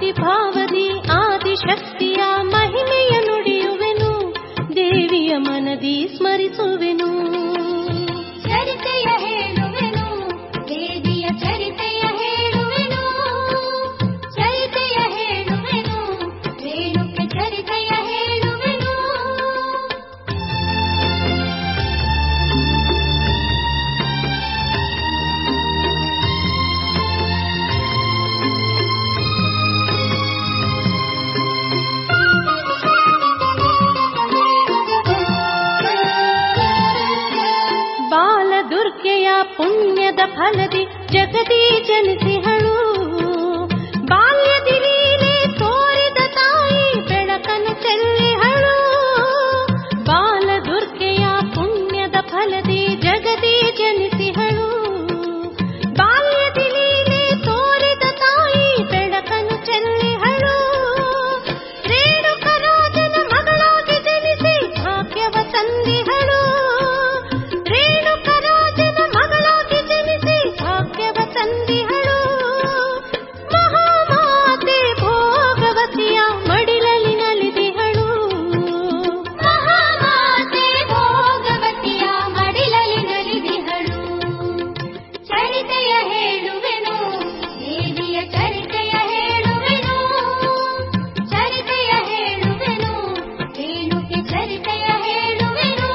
ಭಾವದಿ ಆದಿಶಕ್ತಿಯ ಮಹಿಮೆಯ ನುಡಿಯುವೆನು ದೇವಿಯ ಮನದಿ ಸ್ಮರಿಸುವೆನು ಚರಿತೆಯ ಹೇಳುವೆನು ದೇವಿಯ ಚರಿತೆಯ ಹೇಳುವೆನು ಚರಿತೆಯ ಹೇಳುವೆನು ರೇಣುಕೆ ಚರಿತೆಯ ಹೇಳುವೆನು ಬಾಲದುರ್ಗೆಯ ಪುಣ್ಯದ ಫಲದಿ ಜಗದಿ ಜನಿಸಿಹಳು ಬಾಲ್ಯದಿ ಲೀಲೆ ತೋರಿದ ತಾಯಿ ಬೆಳಕನ್ನು ಚೆಲ್ಲಿಹಳು ಬಾಲದುರ್ಗೆಯ ಪುಣ್ಯದ ಫಲದಿ ಜಗದಿ ಜನಿಸಿಹಳು ಬಾಲ್ಯದಿ ಲೀಲೆ ತೋರಿದ ತಾಯಿ ಬೆಳಕನ್ನು ಚೆಲ್ಲಿಹಳು ರೇಣುಕರಾಜನ ಮಗಳಾಗಿ ಜನಿಸಿ ಭಾಗ್ಯವ ತಂದಿಹಳು ರೇಣುಕರಾಜನ ಮಗಳಾಗಿ ಜನಿಸಿ ಭಾಗ್ಯವ ತಂದಿಹಳು ಮಹಾಮಾತೆ ಭೋಗವತಿಯ ಮಡಿಲಲ್ಲಿ ನಲಿದಿಹಳು ಮಹಾಮಾತೆ ಭೋಗವತಿಯ ಮಡಿಲಲ್ಲಿ ನಲಿದಿಹಳು ಚರಿತೆಯ ಹೇಳುವೆನು ದೇವಿಯ ಚರಿತೆಯ ಹೇಳುವೆನು ಚರಿತೆಯ ಹೇಳುವೆನು ರೇಣುಕೆ ಚರಿತೆಯ ಹೇಳುವೆನು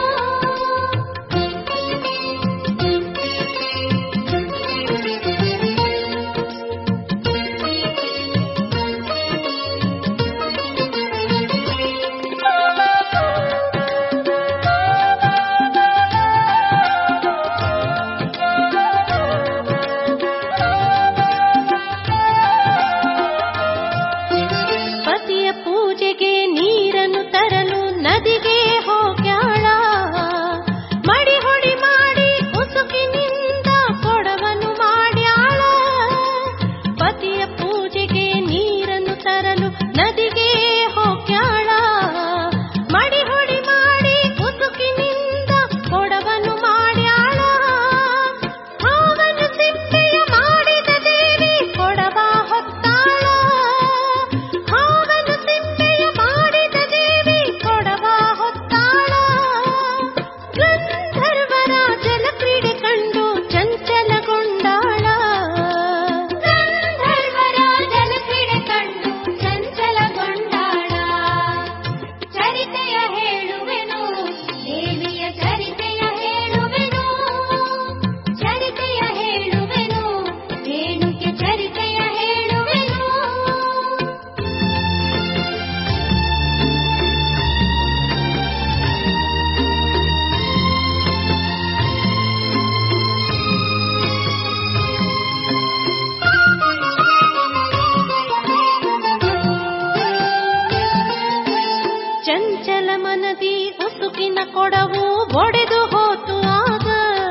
ಪತಿಯ ಪೂಜೆಗೆ ನೀರನ್ನು ತರಲು ನದಿಗೆ ಹೋಗ್ಯಾಳ ಮಡಿ ಹೊಡಿ ಮಾಡಿ ಉಸುಕಿನಿಂದ ಕೊಡವನು ಮಾಡ್ಯಾಳ ಪತಿಯ ಪೂಜೆಗೆ ನೀರನ್ನು ತರಲು ನದಿಗೆ ಹೋಗ್ಯಾಳ ಮಡಿ ಹೊಡಿ ಮಾಡಿ ಉಸುಕಿನಿಂದ ಕೊಡವನು ಮಾಡ್ಯಾಳ ಹಾವನ್ನು ಸಿಪ್ಪೆಯ ಮಾಡಿದ ದೇವಿ ಕೊಡವ ಹೊತ್ತಾಳ ಹಾವನ್ನು ಸಿಪ್ಪೆಯ ಮಾಡಿದ ದೇವಿ ಕೊಡವ ಹೊತ್ತಾಳ ಗಂಧರ್ವರ ಜಲಕ್ರೀಡೆ ಕಂಡು ಚಂಚಲಗೊಂಡಾಳ ಗಂಧರ್ವರ ಜಲಕ್ರೀಡೆ ಕಂಡು ಚಂಚಲಗೊಂಡಾಳ ಚರಿತೆಯ ಹೇಳುವೆನು ದೇವಿಯ ಚರಿತೆಯ ಹೇಳುವೆನು ಚರಿತೆಯ ಹೇಳುವೆನು ರೇಣುಕೆ ಚರಿತೆಯ ಹೇಳುವೆನು ಚಂಚಲ ಮನದಿ ಉಸುಕಿನ ಕೊಡವು ಒಡೆದು ಹೋತು ಆಗ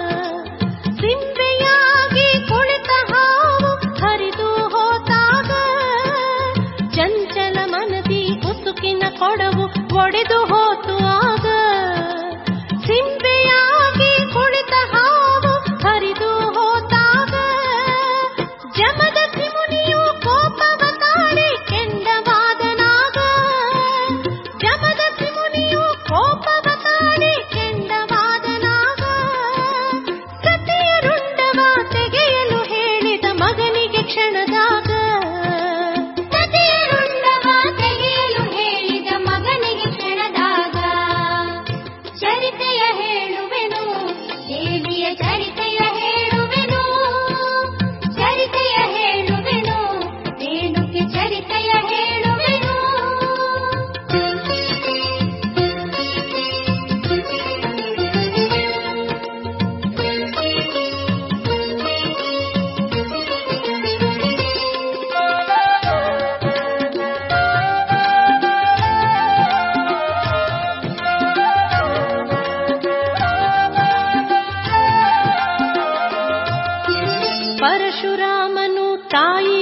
ಸಿಂಬೆಯಾಗಿ ಕುಳಿತ ಹಾವು ಹರಿದು ಹೋತಾಗ ಚಂಚಲ ಮನದಿ ಉಸುಕಿನ ಕೊಡವು ಒಡೆದು ಹೋತು ಆಗ ಸಿಂಬೆಯಾಗಿ ಕುಳಿತ ಹಾವು ಹರಿದು ಹೋತಾಗ ಜಮದಗ್ನಿ ಮುನಿಯು ಕೋಪವ ತಾಳಿ ಕೆಂಡವಾದನಾಗ ಜಮದಗ್ನಿ ಮುನಿಯು ಕೋಪವ ತಾಳಿ ಕೆಂಡವಾದನಾಗ ಸತಿಯ ರುಂಡವ ತೆಗೆಯಲು ಹೇಳಿದ ಮಗನಿಗೆ ಕ್ಷಣದಾಗ ಸತಿಯ ರುಂಡವ ತೆಗೆಯಲು ಹೇಳಿದ ಮಗನಿಗೆ ಕ್ಷಣದಾಗ ಚರಿತೆಯ ಹೇಳುವೆನು ದೇವಿಯ ಚರಿತೆಯ ಹೇಳುವೆನು ಚರಿತೆಯ ಹೇಳುವೆನು ರೇಣುಕೆ ಚರಿತೆಯ ಹೇಳುವೆನು ಪರಶುರಾಮನು ತಾಯಿ